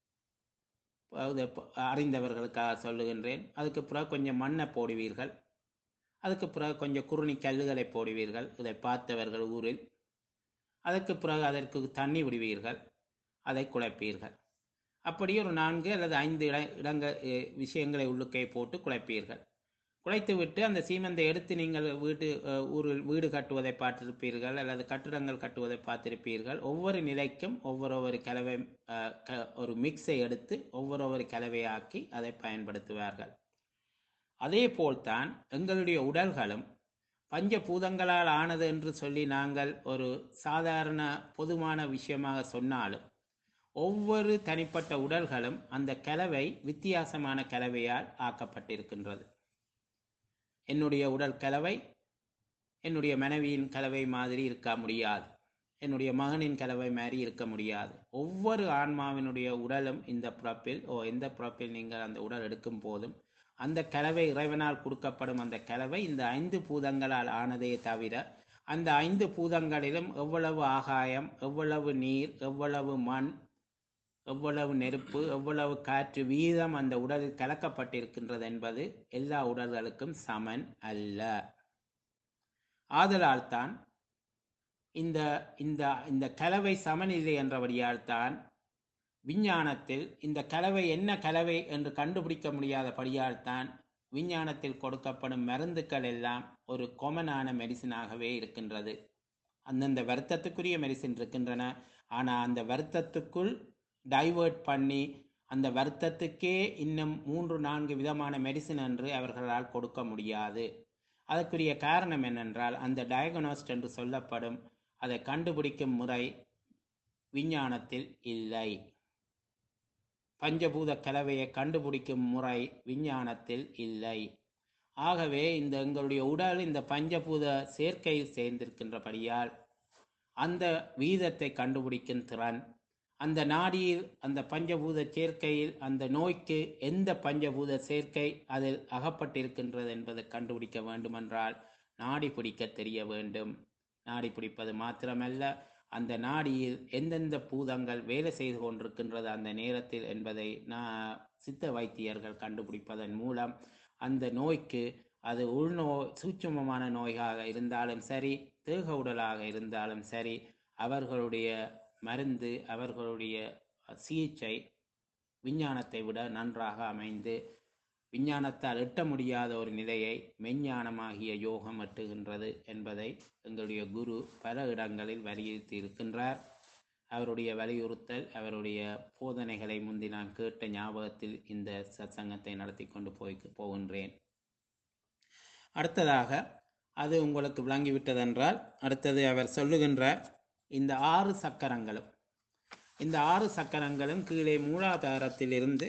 S1: அது ப- அறிந்தவர்களுக்காக சொல்லுகின்றேன் அதுக்கு பிறகு கொஞ்சம் மண்ணை போடுவீர்கள் அதுக்கு பிறகு கொஞ்சம் குருணி கல்லுகளை போடுவீர்கள் இதை பார்த்தவர்கள் ஊரில் அதற்கு பிறகு அதற்கு தண்ணி விடுவீர்கள் அதை குழைப்பீர்கள் அப்படி ஒரு நான்கு அல்லது ஐந்து இட இடங்க எ, விஷயங்களை உள்ளுக்கே போட்டு குழைப்பீர்கள் குழைத்து விட்டு அந்த சீமெந்தை எடுத்து நீங்கள் வீட்டு அ, ஊரில் வீடு கட்டுவதை பார்த்திருப்பீர்கள் அல்லது கட்டிடங்கள் கட்டுவதை பார்த்திருப்பீர்கள் ஒவ்வொரு நிலைக்கும் ஒவ்வொரு ஒரு கலவை அ, க- ஒரு மிக்ஸை எடுத்து ஒவ்வொரு ஒரு கலவையாக்கி அதை பயன்படுத்துவார்கள் அதே போல்தான் எங்களுடைய உடல்களும் பஞ்சபூதங்களால் ஆனது என்று சொல்லி நாங்கள் ஒரு சாதாரண பொதுவான விஷயமாக சொன்னாலும் ஒவ்வொரு தனிப்பட்ட உடல்களும் அந்த கலவை வித்தியாசமான கலவையால் ஆக்கப்பட்டிருக்கின்றது என்னுடைய உடல் கலவை என்னுடைய மனைவியின் கலவை மாதிரி இருக்க முடியாது என்னுடைய மகனின் கலவை மாதிரி இருக்க முடியாது ஒவ்வொரு ஆன்மாவினுடைய உடலும் இந்த பிறப்பில் ஓ எந்த பிறப்பில் நீங்கள் அந்த உடல் எடுக்கும் போதும் அந்த கலவை இறைவனால் கொடுக்கப்படும் அந்த கலவை இந்த ஐந்து பூதங்களால் ஆனதே தவிர அந்த ஐந்து பூதங்களிலும் எவ்வளவு ஆகாயம் எவ்வளவு நீர் எவ்வளவு மண் எவ்வளவு நெருப்பு எவ்வளவு காற்று வீதம் அந்த உடலில் கலக்கப்பட்டிருக்கின்றது என்பது எல்லா உடல்களுக்கும் சமன் அல்ல ஆதலால் தான் இந்த இந்த இந்த கலவை சமநிலை என்றபடியால் தான் விஞ்ஞானத்தில் இந்த கலவை என்ன கலவை என்று கண்டுபிடிக்க முடியாதபடியால் தான் விஞ்ஞானத்தில் கொடுக்கப்படும் மருந்துக்கள் எல்லாம் ஒரு கொமனான மெடிசினாகவே இருக்கின்றது அந்தந்த வருத்தத்துக்குரிய மெடிசின் இருக்கின்றன ஆனால் அந்த வருத்தத்துக்குள் டைவர்ட் பண்ணி அந்த வருத்தத்துக்கே இன்னும் மூன்று நான்கு விதமான மெடிசின் என்று அவர்களால் கொடுக்க முடியாது அதற்குரிய காரணம் என்னென்றால் அந்த டயக்னோஸ்ட் என்று சொல்லப்படும் அதை கண்டுபிடிக்கும் முறை விஞ்ஞானத்தில் இல்லை பஞ்சபூத கலவையை கண்டுபிடிக்கும் முறை விஞ்ஞானத்தில் இல்லை ஆகவே இந்த எங்களுடைய உடல் இந்த பஞ்சபூத சேர்க்கையில் சேர்ந்திருக்கின்றபடியால் அந்த வீதத்தை கண்டுபிடிக்கும் திறன் அந்த நாடியில் அந்த பஞ்சபூத சேர்க்கையில் அந்த நோய்க்கு எந்த பஞ்சபூத சேர்க்கை அதில் அகப்பட்டிருக்கின்றது என்பதை கண்டுபிடிக்க வேண்டுமென்றால் நாடி பிடிக்க தெரிய வேண்டும் நாடி பிடிப்பது மாத்திரமல்ல அந்த நாடியில் எந்தெந்த பூதங்கள் வேலை செய்து கொண்டிருக்கின்றது அந்த நேரத்தில் என்பதை நான் சித்த வைத்தியர்கள் கண்டுபிடிப்பதன் மூலம் அந்த நோய்க்கு அது உள்நோய் சூட்சுமமான நோயாக இருந்தாலும் சரி தேக உடலாக இருந்தாலும் சரி அவர்களுடைய மருந்து அவர்களுடைய சிகிச்சை விஞ்ஞானத்தை விட நன்றாக அமைந்து விஞ்ஞானத்தால் எட்ட முடியாத ஒரு நிலையை மெஞ்ஞானமாகிய யோகம் எட்டுகின்றது என்பதை எங்களுடைய குரு பல இடங்களில் வலியுறுத்தி இருக்கின்றார் அவருடைய வலியுறுத்தல் அவருடைய போதனைகளை முந்தி நான் கேட்ட ஞாபகத்தில் இந்த சத்சங்கத்தை நடத்தி கொண்டு போய் போகின்றேன் அடுத்ததாக அது உங்களுக்கு விளங்கிவிட்டதென்றால் அடுத்தது அவர் சொல்லுகின்றார் இந்த ஆறு சக்கரங்களும் இந்த ஆறு சக்கரங்களும் கீழே மூலாதாரத்திலிருந்து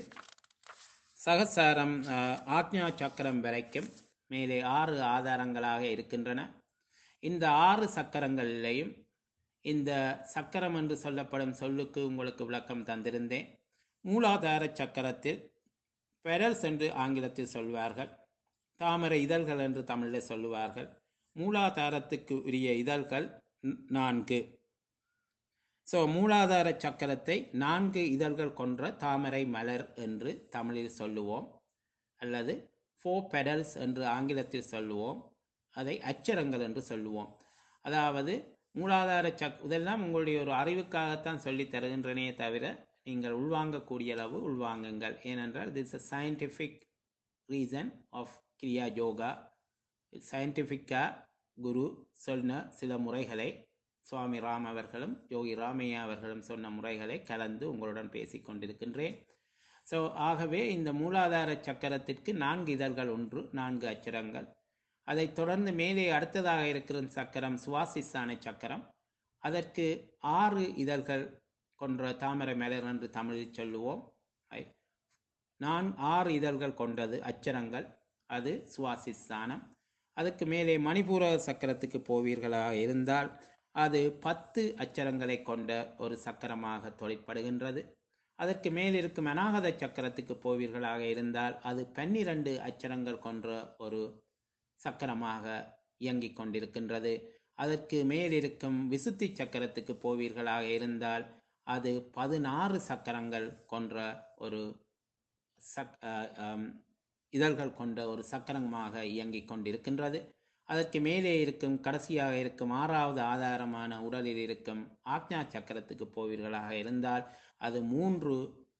S1: சகசாரம் அஹ், ஆக்ஞா சக்கரம் வரைக்கும் மேலே ஆறு ஆதாரங்களாக இருக்கின்றன இந்த ஆறு சக்கரங்களிலேயும் இந்த சக்கரம் என்று சொல்லப்படும் சொல்லுக்கு உங்களுக்கு விளக்கம் தந்திருந்தேன் மூலாதார சக்கரத்தில் பெரல்ஸ் என்று ஆங்கிலத்தில் சொல்வார்கள் தாமரை இதழ்கள் என்று தமிழில் சொல்லுவார்கள் மூலாதாரத்துக்கு உரிய இதழ்கள் ந- நான்கு ஸோ மூலாதார சக்கரத்தை நான்கு இதழ்கள் கொன்ற தாமரை மலர் என்று தமிழில் சொல்லுவோம் அல்லது ஃபோர் பெடல்ஸ் என்று ஆங்கிலத்தில் சொல்லுவோம் அதை அச்சரங்கள் என்று சொல்லுவோம் அதாவது மூலாதார சக் இதெல்லாம் உங்களுடைய ஒரு அறிவுக்காகத்தான் சொல்லித் தருகின்றனே தவிர நீங்கள் உள்வாங்கக்கூடிய அளவு உள்வாங்குங்கள் ஏனென்றால் this a scientific reason of Kriya yoga சயின்டிஃபிக்காக குரு சொன்ன சில முறைகளை சுவாமி ராம் அவர்களும் யோகி ராமையா அவர்களும் சொன்ன முறைகளை கலந்து உங்களுடன் பேசிக் கொண்டிருக்கின்றேன் ஸோ ஆகவே இந்த மூலாதார சக்கரத்திற்கு நான்கு இதழ்கள் ஒன்று நான்கு அச்சரங்கள் அதைத் தொடர்ந்து மேலே அடுத்ததாக இருக்கிற சக்கரம் சுவாசிஸ்தான சக்கரம் அதற்கு ஆறு இதழ்கள் கொன்ற தாமரை மலர் என்று தமிழில் சொல்லுவோம் ஐ- நான் ஆறு இதழ்கள் கொண்டது அச்சரங்கள் அது சுவாசிஸ்தானம் அதுக்கு மேலே மணிபூர சக்கரத்துக்கு போவீர்களாக இருந்தால் அது பத்து அச்சரங்களை கொண்ட ஒரு சக்கரமாக தொழிற்படுகின்றது அதற்கு மேல் இருக்கும் அநாகத சக்கரத்துக்கு போவீர்களாக இருந்தால் அது பன்னிரண்டு அச்சரங்கள் கொன்ற ஒரு சக்கரமாக இயங்கிக் கொண்டிருக்கின்றது அதற்கு மேல் இருக்கும் விசுத்தி சக்கரத்துக்கு போவீர்களாக இருந்தால் அது பதினாறு சக்கரங்கள் கொன்ற ஒரு சக் அஹ், ஆம், இதழ்கள் கொண்ட ஒரு சக்கரமாக இயங்கிக் கொண்டிருக்கின்றது அதற்கு மேலே இருக்கும் கடைசியாக இருக்கும் ஆறாவது ஆதாரமான உடலில் இருக்கும் ஆக்ஞா சக்கரத்துக்கு போவீர்களாக இருந்தால் அது மூன்று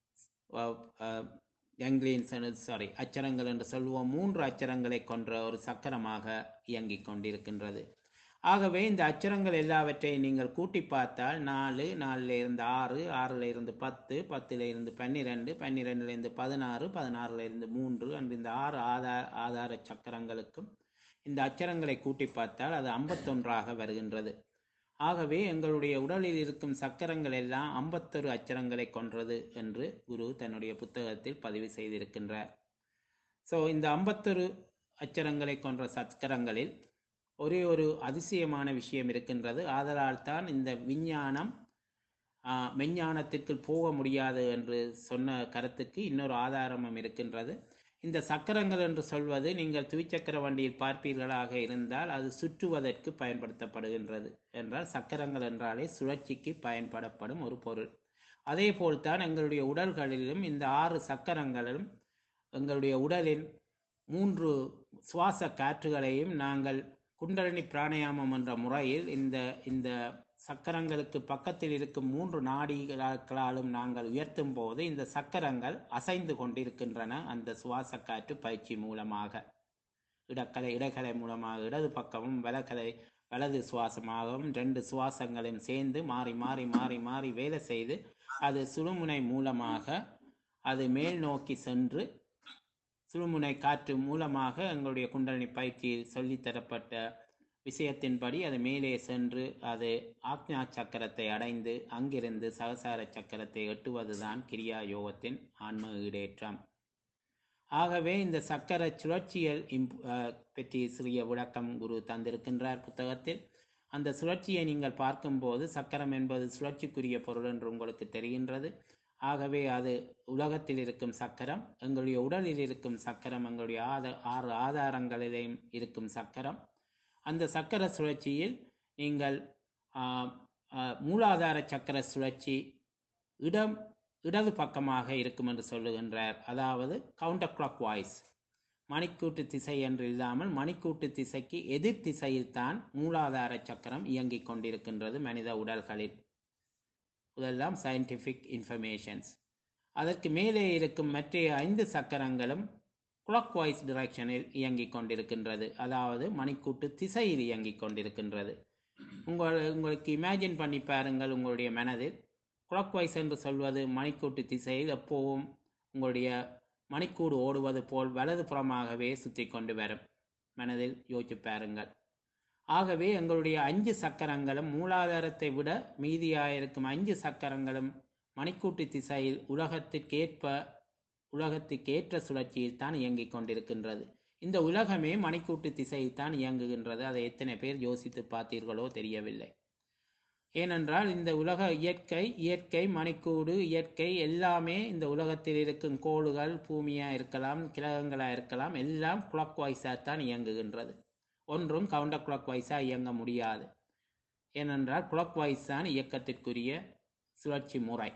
S1: யங்லீன்ஸ் சாரி அச்சரங்கள் என்று சொல்லுவோம் மூன்று அச்சரங்களை கொன்ற ஒரு சக்கரமாக இயங்கிக் கொண்டிருக்கின்றது ஆகவே இந்த அச்சரங்கள் எல்லாவற்றையும் நீங்கள் கூட்டி பார்த்தால் நாலு நாலுல இருந்து ஆறு ஆறுல இருந்து பத்து பத்துல இருந்து பன்னிரெண்டு பன்னிரெண்டுல இருந்து பதினாறு பதினாறுல இருந்து மூன்று and இந்த ஆறு ஆதார ஆதார சக்கரங்களுக்கும் இந்த அச்சரங்களை கூட்டி பார்த்தால் அது ஐம்பத்தொன்றாக வருகின்றது ஆகவே எங்களுடைய உடலில் இருக்கும் சக்கரங்கள் எல்லாம் ஐம்பத்தொரு அச்சரங்களை கொன்றது என்று குரு தன்னுடைய புத்தகத்தில் பதிவு செய்திருக்கின்றார் ஸோ இந்த ஐம்பத்தொரு அச்சரங்களை கொன்ற சக்கரங்களில் ஒரே ஒரு அதிசயமான விஷயம் இருக்கின்றது ஆதலால் தான் இந்த விஞ்ஞானம் ஆ, மெஞ்ஞானத்திற்கு போக முடியாது என்று சொன்ன கருத்துக்கு இன்னொரு ஆதாரமும் இருக்கின்றது இந்த சக்கரங்கள் என்று சொல்வது நீங்கள் துவிச்சக்கர வண்டியில் பார்ப்பீர்களாக இருந்தால் அது சுற்றுவதற்கு பயன்படுத்தப்படுகின்றது என்றால் சக்கரங்கள் என்றாலே சுழற்சிக்கு பயன்படப்படும் ஒரு பொருள் அதே போல்தான் எங்களுடைய உடல்களிலும் இந்த ஆறு சக்கரங்களும் எங்களுடைய உடலின் மூன்று சுவாச காற்றுகளையும் நாங்கள் குண்டலினி பிராணாயாமம் என்ற முறையில் இந்த இந்த சக்கரங்களுக்கு பக்கத்தில் இருக்கும் மூன்று நாடிகளாலும் நாங்கள் உயர்த்தும் போது இந்த சக்கரங்கள் அசைந்து கொண்டிருக்கின்றன அந்த சுவாச காற்று பயிற்சி மூலமாக இடக்கலை இடக்கலை மூலமாக இடது பக்கமும் வலக்கலை வலது சுவாசமாகவும் ரெண்டு சுவாசங்களையும் சேர்ந்து மாறி மாறி மாறி மாறி வேலை செய்து அது சுழுமுனை மூலமாக அது மேல் நோக்கி சென்று சுழுமுனை காற்று மூலமாக எங்களுடைய குண்டலினி பயிற்சியில் சொல்லித்தரப்பட்ட விஷயத்தின்படி அது மேலே சென்று அது ஆக்ஞா சக்கரத்தை அடைந்து அங்கிருந்து சகசார சக்கரத்தை எட்டுவதுதான் கிரியா யோகத்தின் ஆன்ம ஈடேற்றம் ஆகவே இந்த சக்கர சுழற்சியல் இம் அஹ், பற்றி சிறிய விளக்கம் குரு தந்திருக்கின்றார் புத்தகத்தில் அந்த சுழற்சியை நீங்கள் பார்க்கும்போது சக்கரம் என்பது சுழற்சிக்குரிய பொருள் என்று உங்களுக்கு தெரிகின்றது ஆகவே அது உலகத்தில் இருக்கும் சக்கரம் எங்களுடைய உடலில் இருக்கும் சக்கரம் எங்களுடைய ஆத ஆறு ஆதாரங்களிலேயும் இருக்கும் சக்கரம் அந்த சக்கர சுழற்சியில் நீங்கள் ஆ, ஆ, மூலாதார சக்கர சுழற்சி இடம் இடது பக்கமாக இருக்கும் என்று சொல்லுகின்றார் அதாவது கவுண்டர் கிளாக் வாய்ஸ் மணிக்கூட்டு திசை என்று இல்லாமல் மணிக்கூட்டு திசைக்கு எதிர் திசையில் தான் மூலாதார சக்கரம் இயங்கிக் கொண்டிருக்கின்றது மனித உடல்களில் இதெல்லாம் சயின்டிஃபிக் இன்ஃபர்மேஷன்ஸ் அதற்கு மேலே இருக்கும் மற்ற ஐந்து சக்கரங்களும் கிளாக் வைஸ் டிரெக்ஷனில் இயங்கிக் கொண்டிருக்கின்றது அதாவது மணிக்கூட்டு திசையில் இயங்கிக் கொண்டிருக்கின்றது உங்கள் உங்களுக்கு இமேஜின் பண்ணி பாருங்கள் உங்களுடைய மனதில் கிளாக் வைஸ் என்று சொல்வது மணிக்கூட்டு திசையில் எப்போவும் உங்களுடைய மணிக்கூடு ஓடுவது போல் வலது புறமாகவே சுற்றி கொண்டு வரும் மனதில் யோசிச்சு பாருங்கள் ஆகவே எங்களுடைய அஞ்சு சக்கரங்களும் மூலாதாரத்தை விட மீதியாயிருக்கும் அஞ்சு சக்கரங்களும் மணிக்கூட்டு திசையில் உலகத்திற்கேற்ப உலகத்துக்கேற்ற சுழற்சியில் தான் இயங்கிக் கொண்டிருக்கின்றது இந்த உலகமே மணிக்கூட்டு திசையில் தான் இயங்குகின்றது அதை எத்தனை பேர் யோசித்து பார்த்தீர்களோ தெரியவில்லை ஏனென்றால் இந்த உலக இயற்கை இயற்கை மணிக்கூடு இயற்கை எல்லாமே இந்த உலகத்தில் இருக்கும் கோள்கள் பூமியா இருக்கலாம் கிரகங்களா இருக்கலாம் எல்லாம் கிளாக் வாய்ஸாக தான் இயங்குகின்றது ஒன்றும் கவுண்டர் கிளாக் வைஸாக இயங்க முடியாது ஏனென்றால் கிளாக் வைஸ் தான் இயக்கத்திற்குரிய சுழற்சி முறை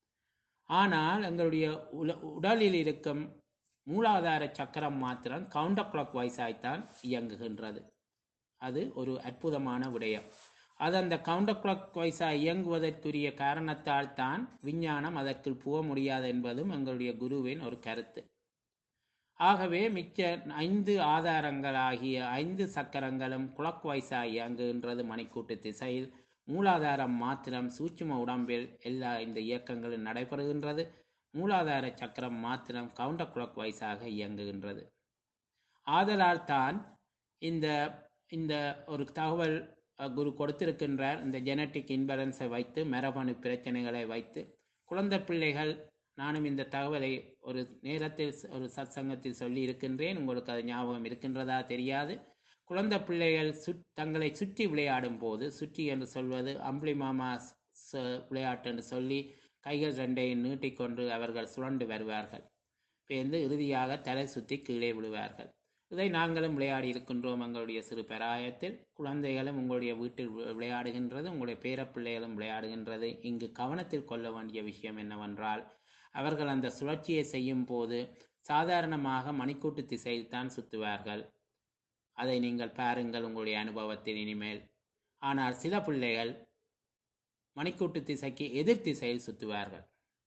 S1: ஆனால் எங்களுடைய உல உடலில் இருக்கும் மூலாதார சக்கரம் மாத்திரம் கவுண்டர் கிளாக் வைஸாய்த்தான் இயங்குகின்றது அது ஒரு அற்புதமான விடயம் அது அந்த கவுண்டர் கிளாக் வைஸாக இயங்குவதற்குரிய காரணத்தால் தான் விஞ்ஞானம் அதற்குள் புக முடியாது என்பதும் எங்களுடைய குருவின் ஒரு கருத்து ஆகவே மிச்ச ஐந்து ஆதாரங்களாகிய ஐந்து சக்கரங்களும் குளக் வைஸாக இயங்குகின்றது மணிக்கூட்டு திசையில் மூலாதாரம் மாத்திரம் சூட்சும உடம்பில் எல்லா இந்த இயக்கங்களும் நடைபெறுகின்றது மூலாதார சக்கரம் மாத்திரம் கவுண்டர் குளக் வைஸாக இயங்குகின்றது ஆதலால் தான் இந்த இந்த ஒரு தகவல் அஹ், குரு கொடுத்திருக்கின்றார் இந்த ஜெனட்டிக் இன்பலன்ஸை வைத்து மரபணு பிரச்சனைகளை வைத்து குழந்தை பிள்ளைகள் நானும் இந்த தகவலை ஒரு நேரத்தில் ச- ஒரு சத்சங்கத்தில் சொல்லி இருக்கின்றேன் உங்களுக்கு அது ஞாபகம் இருக்கின்றதா தெரியாது குழந்தை பிள்ளைகள் சுட் தங்களை சுற்றி விளையாடும் போது சுற்றி என்று சொல்வது அம்புலி மாமா ச- விளையாட்டு என்று சொல்லி கைகள் ரெண்டையும் நீட்டிக்கொண்டு அவர்கள் சுழண்டு வருவார்கள் பேர்ந்து இறுதியாக தலை சுற்றி கீழே விழுவார்கள் இதை நாங்களும் விளையாடி இருக்கின்றோம் எங்களுடைய சிறு பெராயத்தில் குழந்தைகளும் உங்களுடைய வீட்டில் வி- விளையாடுகின்றது உங்களுடைய பேரப்பிள்ளைகளும் விளையாடுகின்றது இங்கு கவனத்தில் கொள்ள வேண்டிய விஷயம் என்னவென்றால் அவர்கள் அந்த சுழற்சியை செய்யும் போது சாதாரணமாக மணிக்கூட்டு திசையில் தான் சுற்றுவார்கள் அதை நீங்கள் பாருங்கள் உங்களுடைய அனுபவத்தில் இனிமேல் ஆனால் சில பிள்ளைகள் மணிக்கூட்டு திசைக்கு எதிர் திசையில் சுற்றுவார்கள்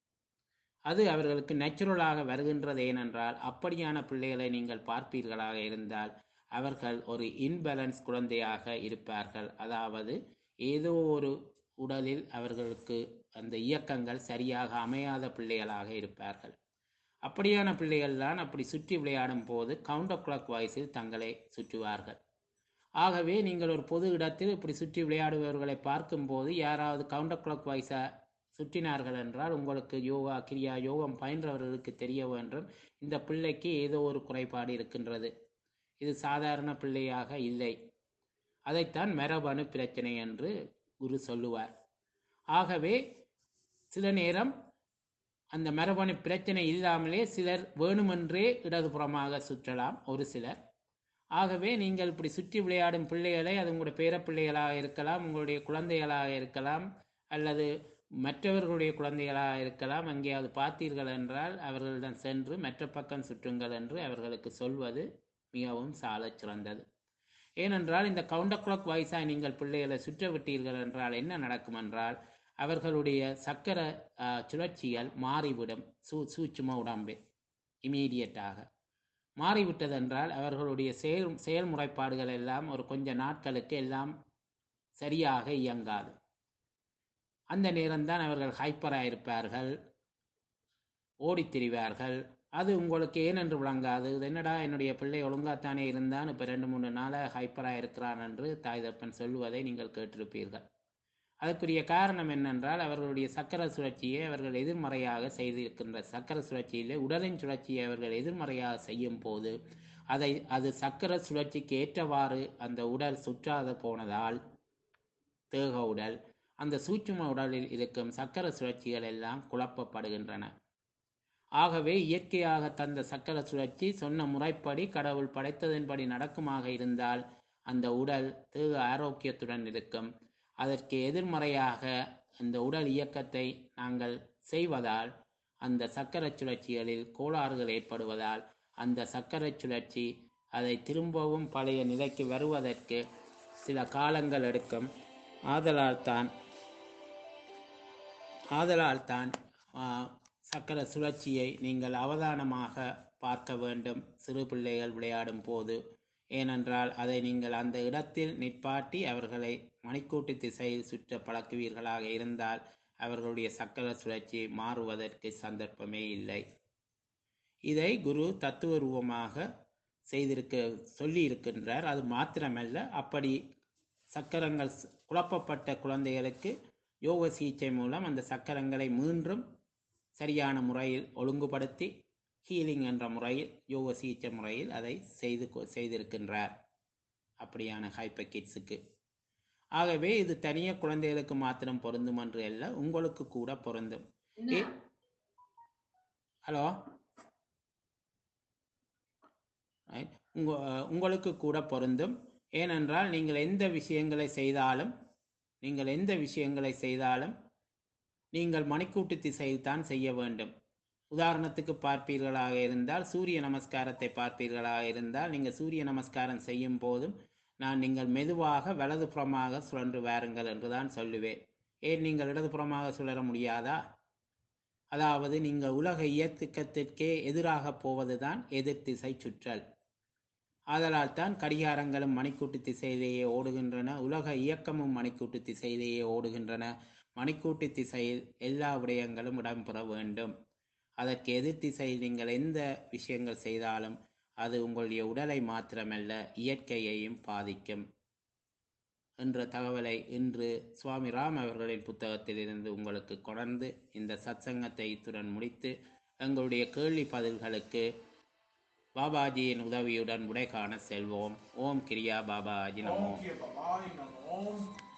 S1: அது அவர்களுக்கு நேச்சுரலாக வருகின்றது ஏனென்றால் அப்படியான பிள்ளைகளை நீங்கள் பார்ப்பீர்களாக இருந்தால் அவர்கள் ஒரு இன்பேலன்ஸ் குழந்தையாக இருப்பார்கள் அதாவது ஏதோ ஒரு உடலில் அவர்களுக்கு அந்த இயக்கங்கள் சரியாக அமையாத பிள்ளைகளாக இருப்பார்கள் அப்படியான பிள்ளைகள் தான் அப்படி சுற்றி விளையாடும் போது கவுண்டர் கிளாக் வாய்ஸில் தங்களை சுற்றுவார்கள் ஆகவே நீங்கள் ஒரு பொது இடத்தில் இப்படி சுற்றி விளையாடுபவர்களை பார்க்கும்போது யாராவது கவுண்டர் கிளாக் வாய்ஸா சுற்றினார்கள் என்றால் உங்களுக்கு யோகா கிரியா யோகம் பயின்றவர்களுக்கு தெரிய வேண்டும் இந்த பிள்ளைக்கு ஏதோ ஒரு குறைபாடு இருக்கின்றது இது சாதாரண பிள்ளையாக இல்லை அதைத்தான் மரபணு பிரச்சனை என்று குரு சொல்லுவார் ஆகவே சில நேரம் அந்த மரபணு பிரச்சனை இல்லாமலே சிலர் வேணுமென்றே இடதுபுறமாக சுற்றலாம் ஒரு சிலர் ஆகவே நீங்கள் இப்படி சுற்றி விளையாடும் பிள்ளைகளை அது உங்களுடைய பேரப்பிள்ளைகளாக இருக்கலாம் உங்களுடைய குழந்தைகளாக இருக்கலாம் அல்லது மற்றவர்களுடைய குழந்தைகளாக இருக்கலாம் எங்கேயாவது பார்த்தீர்கள் என்றால் அவர்களிடம் சென்று மற்ற பக்கம் சுற்றுங்கள் என்று அவர்களுக்கு சொல்வது மிகவும் சாலச் சிறந்தது ஏனென்றால் இந்த கவுண்டர் கிளாக் வாய்ஸாக நீங்கள் பிள்ளைகளை சுற்ற விட்டீர்கள் என்றால் என்ன நடக்கும் என்றால் அவர்களுடைய சக்கர அஹ், சுழற்சிகள் மாறிவிடும் சூ சூட்சும உடம்பில் இமீடியட்டாக மாறிவிட்டதென்றால் அவர்களுடைய செயல் செயல்முறைப்பாடுகள் எல்லாம் ஒரு கொஞ்ச நாட்களுக்கு எல்லாம் சரியாக இயங்காது அந்த நேரம்தான் அவர்கள் ஹைப்பராக இருப்பார்கள் ஓடித் திரிவார்கள் அது உங்களுக்கு ஏனென்று விளங்காது இது என்னடா என்னுடைய பிள்ளை ஒழுங்காத்தானே இருந்தான் இப்போ ரெண்டு மூணு நாளாக ஹைப்பராக இருக்கிறான் என்று தாய் தப்பன் சொல்லுவதை நீங்கள் கேட்டிருப்பீர்கள் அதற்குரிய காரணம் என்னென்றால் அவர்களுடைய சக்கர சுழற்சியை அவர்கள் எதிர்மறையாக செய்திருக்கின்ற சக்கர சுழற்சியிலே உடலின் சுழற்சியை அவர்கள் எதிர்மறையாக செய்யும் போது அதை அது சக்கர சுழற்சிக்கு ஏற்றவாறு அந்த உடல் சுற்றாத போனதால் தேக உடல் அந்த சூட்சும உடலில் இருக்கும் சக்கர சுழற்சிகள் எல்லாம் குழப்பப்படுகின்றன ஆகவே இயற்கையாக தந்த சக்கர சுழற்சி சொன்ன முறைப்படி கடவுள் படைத்ததன்படி நடக்குமாக இருந்தால் அந்த உடல் தேக ஆரோக்கியத்துடன் இருக்கும் அதற்கு எதிர்மறையாக அந்த உடல் இயக்கத்தை நாங்கள் செய்வதால் அந்த சக்கர சுழற்சிகளில் கோளாறுகள் ஏற்படுவதால் அந்த சக்கர சுழற்சி அதை திரும்பவும் பழைய நிலைக்கு வருவதற்கு சில காலங்கள் எடுக்கும் ஆதலால் தான் ஆதலால் தான் ஆ, சக்கர சுழற்சியை நீங்கள் அவதானமாக பார்க்க வேண்டும் சிறு பிள்ளைகள் விளையாடும் போது ஏனென்றால் அதை நீங்கள் அந்த இடத்தில் நிற்பாட்டி அவர்களை மணிக்கூட்டு திசையில் சுற்ற பழக்குவீர்களாக இருந்தால் அவர்களுடைய சக்கர சுழற்சி மாறுவதற்கு சந்தர்ப்பமே இல்லை இதை குரு தத்துவ ரூபமாக செய்திருக்க சொல்லி இருக்கின்றார் அது மாத்திரமல்ல அப்படி சக்கரங்கள் ஸ்- குழப்பப்பட்ட குழந்தைகளுக்கு யோக சிகிச்சை மூலம் அந்த சக்கரங்களை மீண்டும் சரியான முறையில் ஒழுங்குபடுத்தி ஹீலிங் என்ற முறையில் யோக சிகிச்சை முறையில் அதை செய்து கொ- செய்திருக்கின்றார் அப்படியான ஹைப்பர் கிட்ஸுக்கு ஆகவே இது தனிய குழந்தைகளுக்கு மாத்திரம் பொருந்தும் என்று அல்ல உங்களுக்கு கூட பொருந்தும் ஏ ஹலோ ரைட் உங்க உங்களுக்கு கூட பொருந்தும் ஏனென்றால் நீங்கள் எந்த விஷயங்களை செய்தாலும் நீங்கள் எந்த விஷயங்களை செய்தாலும் நீங்கள் மணிக்கூட்டு திசையில் தான் செய்ய வேண்டும் உதாரணத்துக்கு பார்ப்பீர்களாக இருந்தால் சூரிய நமஸ்காரத்தை பார்ப்பீர்களாக இருந்தால் நீங்கள் சூரிய நமஸ்காரம் செய்யும் போதும் நான் நீங்கள் மெதுவாக வலதுபுறமாக சுழன்று வாருங்கள் என்றுதான் சொல்லுவேன் ஏன் நீங்கள் இடதுபுறமாக சுழற முடியாதா அதாவது நீங்கள் உலக இயக்கத்திற்கே எதிராக போவதுதான் எதிர் திசை சுற்றல் ஆதலால் தான் கடிகாரங்களும் மணிக்கூட்டு திசையிலேயே ஓடுகின்றன உலக இயக்கமும் மணிக்கூட்டு திசையிலேயே ஓடுகின்றன மணிக்கூட்டு திசையில் எல்லா விடயங்களும் இடம்பெற வேண்டும் அதற்கு எதிர் திசையில் நீங்கள் எந்த விஷயங்கள் செய்தாலும் அது உங்களுடைய உடலை மாத்திரமல்ல இயற்கையையும் பாதிக்கும் என்ற தகவலை இன்று சுவாமி ராம் அவர்களின் புத்தகத்திலிருந்து உங்களுக்கு கொணர்ந்து இந்த சத்சங்கத்தை இத்துடன் முடித்து எங்களுடைய கேள்வி பதில்களுக்கு பாபாஜியின் உதவியுடன் விடை காண செல்வோம் ஓம் கிரியா பாபாஜி நமோ
S2: Om Kiya Babali Namo Om.